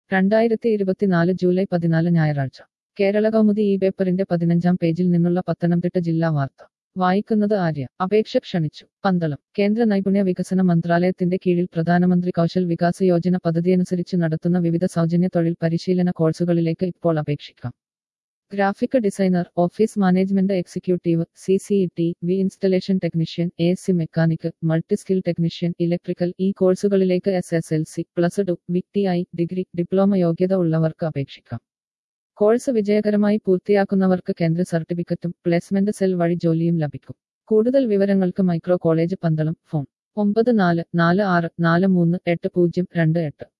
രണ്ടായിരത്തി ഇരുപത്തിനാല് ജൂലൈ പതിനാല് ഞായറാഴ്ച കേരള കൗമുദി ഈ പേപ്പറിന്റെ പതിനഞ്ചാം പേജിൽ നിന്നുള്ള പത്തനംതിട്ട ജില്ലാ വാർത്ത വായിക്കുന്നത് ആര്യ അപേക്ഷ ക്ഷണിച്ചു പന്തളം കേന്ദ്ര നൈപുണ്യ വികസന മന്ത്രാലയത്തിന്റെ കീഴിൽ പ്രധാനമന്ത്രി കൗശൽ വികാസ് യോജന പദ്ധതിയനുസരിച്ച് നടത്തുന്ന വിവിധ സൗജന്യ തൊഴിൽ പരിശീലന കോഴ്സുകളിലേക്ക് ഇപ്പോൾ അപേക്ഷിക്കാം graphic designer office management executive C C T V installation technician A C mechanic multi skill technician electrical ഈ കോഴ്സുകളിലേക്ക് S S L C plus two V T I degree diploma യോഗ്യത ഉള്ളവർക്ക് അപേക്ഷിക്കാം കോഴ്സ് വിജയകരമായി പൂർത്തിയാക്കുന്നവർക്ക് കേന്ദ്ര സർട്ടിഫിക്കറ്റും പ്ലേസ്മെന്റ് സെൽ വഴി ജോലിയും ലഭിക്കും കൂടുതൽ വിവരങ്ങൾക്ക് മൈക്രോ കോളേജ് പന്തളം ഫോൺ ഒമ്പത് നാല് നാല് ആറ് നാല് മൂന്ന് എട്ട് പൂജ്യം രണ്ട് എട്ട്